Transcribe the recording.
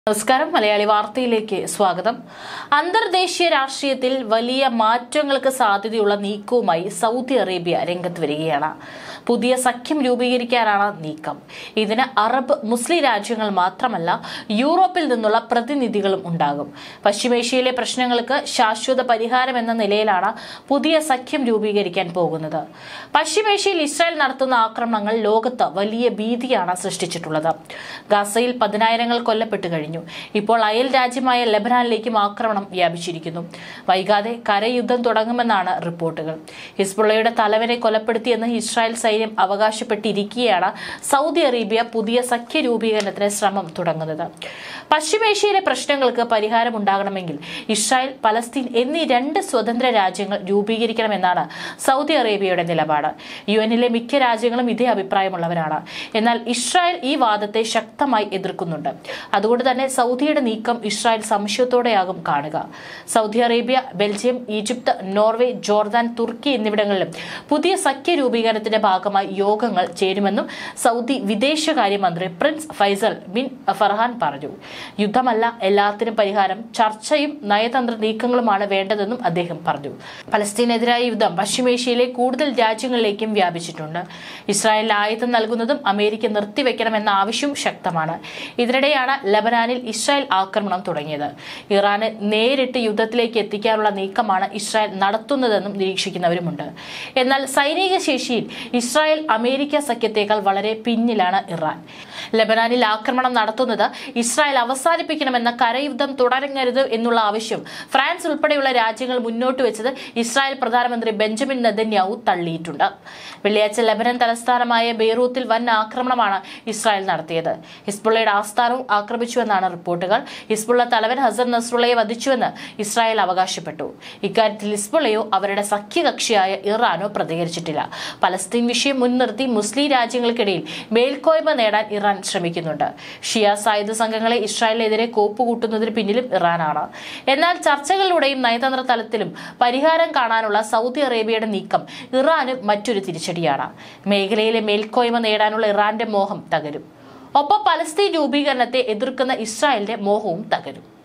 നമസ്കാരം മലയാളി വാർത്തയിലേക്ക് സ്വാഗതം അന്തർദേശീയ രാഷ്ട്രീയത്തിൽ വലിയ മാറ്റങ്ങൾക്ക് സാധ്യതയുള്ള നീക്കവുമായി സൗദി അറേബ്യ രംഗത്ത് വരികയാണ് പുതിയ സഖ്യം രൂപീകരിക്കാനാണ് നീക്കം ഇതിന് അറബ് മുസ്ലിം രാജ്യങ്ങൾ മാത്രമല്ല യൂറോപ്പിൽ നിന്നുള്ള പ്രതിനിധികളും ഉണ്ടാകും പശ്ചിമേഷ്യയിലെ പ്രശ്നങ്ങൾക്ക് ശാശ്വത പരിഹാരം എന്ന നിലയിലാണ് പുതിയ സഖ്യം രൂപീകരിക്കാൻ പോകുന്നത് പശ്ചിമേഷ്യയിൽ ഇസ്രായേൽ നടത്തുന്ന ആക്രമണങ്ങൾ ലോകത്ത് വലിയ ഭീതിയാണ് സൃഷ്ടിച്ചിട്ടുള്ളത് ഗാസയിൽ പതിനായിരങ്ങൾ കൊല്ലപ്പെട്ടു കഴിഞ്ഞു ഇപ്പോൾ അയൽ രാജ്യമായ ലബനാനിലേക്കും ആക്രമണം വ്യാപിച്ചിരിക്കുന്നു വൈകാതെ കരയുദ്ധം തുടങ്ങുമെന്നാണ് റിപ്പോർട്ടുകൾ ഹിസ്ബുള്ളയുടെ തലവനെ കൊലപ്പെടുത്തിയെന്ന് ഇസ്രായേൽ സൈന്യം അവകാശപ്പെട്ടിരിക്കെയാണ് സൗദി അറേബ്യ പുതിയ സഖ്യ രൂപീകരണത്തിന് ശ്രമം തുടങ്ങുന്നത് പശ്ചിമേഷ്യയിലെ പ്രശ്നങ്ങൾക്ക് പരിഹാരമുണ്ടാകണമെങ്കിൽ ഇസ്രായേൽ പലസ്തീൻ എന്നീ രണ്ട് സ്വതന്ത്ര രാജ്യങ്ങൾ രൂപീകരിക്കണമെന്നാണ് സൗദി അറേബ്യയുടെ നിലപാട് യു എന്നിലെ മിക്ക രാജ്യങ്ങളും ഇതേ അഭിപ്രായമുള്ളവരാണ് എന്നാൽ ഇസ്രായേൽ ഈ വാദത്തെ ശക്തമായി എതിർക്കുന്നുണ്ട് അതുകൊണ്ട് തന്നെ സൗദിയുടെ നീക്കം ഇസ്രായേൽ സംശയത്തോടെയാകും കാണുക Saudi Arabia Belgium Egypt Norway Jordan തുർക്കി എന്നിവിടങ്ങളിലും പുതിയ സഖ്യ രൂപീകരണത്തിന്റെ ഭാഗമായി യോഗങ്ങൾ ചേരുമെന്നും സൗദി വിദേശകാര്യമന്ത്രി പ്രിൻസ് ഫൈസൽ ബിൻ ഫർഹാൻ പറഞ്ഞു യുദ്ധമല്ല എല്ലാത്തിനും പരിഹാരം ചർച്ചയും നയതന്ത്ര നീക്കങ്ങളുമാണ് വേണ്ടതെന്നും അദ്ദേഹം പറഞ്ഞു പലസ്തീനെതിരായ യുദ്ധം പശ്ചിമേഷ്യയിലെ കൂടുതൽ രാജ്യങ്ങളിലേക്കും വ്യാപിച്ചിട്ടുണ്ട് ഇസ്രായേലിന് ആയുധം നൽകുന്നതും അമേരിക്ക നിർത്തിവെക്കണമെന്ന ആവശ്യവും ശക്തമാണ് ഇതിനിടെയാണ് ലബനാനിൽ ഇസ്രായേൽ ആക്രമണം തുടങ്ങിയത് ഇറാനെ നേരിട്ട് യുദ്ധത്തിലേക്ക് എത്തിക്കാനുള്ള നീക്കമാണ് ഇസ്രായേൽ നടത്തുന്നതെന്നും നിരീക്ഷിക്കുന്നവരുമുണ്ട് എന്നാൽ സൈനിക ശേഷിയിൽ ഇസ്രായേൽ അമേരിക്ക സഖ്യത്തേക്കാൾ വളരെ പിന്നിലാണ് ഇറാൻ ലബനാനിൽ ആക്രമണം നടത്തുന്നത് ഇസ്രായേൽ അവസാനിപ്പിക്കണമെന്ന കരയുദ്ധം തുടരങ്ങരുത് എന്നുള്ള ആവശ്യം ഫ്രാൻസ് ഉൾപ്പെടെയുള്ള രാജ്യങ്ങൾ മുന്നോട്ട് വെച്ചത് ഇസ്രായേൽ പ്രധാനമന്ത്രി ബെഞ്ചമിൻ നെതന്യാവു തള്ളിയിട്ടുണ്ട് വെള്ളിയാഴ്ച ലബനൻ തലസ്ഥാനമായ ബെയ്റൂത്തിൽ വൻ ആക്രമണമാണ് ഇസ്രായേൽ നടത്തിയത് ഹിസ്ബുള്ളയുടെ ആസ്ഥാനവും ആക്രമിച്ചുവെന്നാണ് റിപ്പോർട്ടുകൾ ഹിസ്ബുള്ള തലവൻ ഹസൻ നസ്രുള്ളയെ വധിച്ചുവെന്ന് ഇസ്രായേൽ അവകാശപ്പെട്ടു ഇക്കാര്യത്തിൽ ഹിസ്ബുള്ളയോ അവരുടെ സഖ്യകക്ഷിയായ ഇറാനോ പ്രതികരിച്ചിട്ടില്ല പലസ്തീൻ വിഷയം മുൻനിർത്തി മുസ്ലിം രാജ്യങ്ങൾക്കിടയിൽ മേൽക്കോയ്മ നേടാൻ ഇറാൻ ശ്രമിക്കുന്നുണ്ട് ഷിയ സായുധ സംഘങ്ങളെ ഇസ്രായേലിനെതിരെ കോപ്പുകൂട്ടുന്നതിന് പിന്നിലും ഇറാനാണ് എന്നാൽ ചർച്ചകളിലൂടെയും നയതന്ത്ര തലത്തിലും പരിഹാരം കാണാനുള്ള സൗദി അറേബ്യയുടെ നീക്കം ഇറാനും മറ്റൊരു തിരിച്ചടിയാണ് മേഖലയിലെ മേൽക്കോയ്മ നേടാനുള്ള ഇറാന്റെ മോഹം തകരും ഒപ്പം പലസ്തീൻ രൂപീകരണത്തെ എതിർക്കുന്ന ഇസ്രായേലിന്റെ മോഹവും തകരും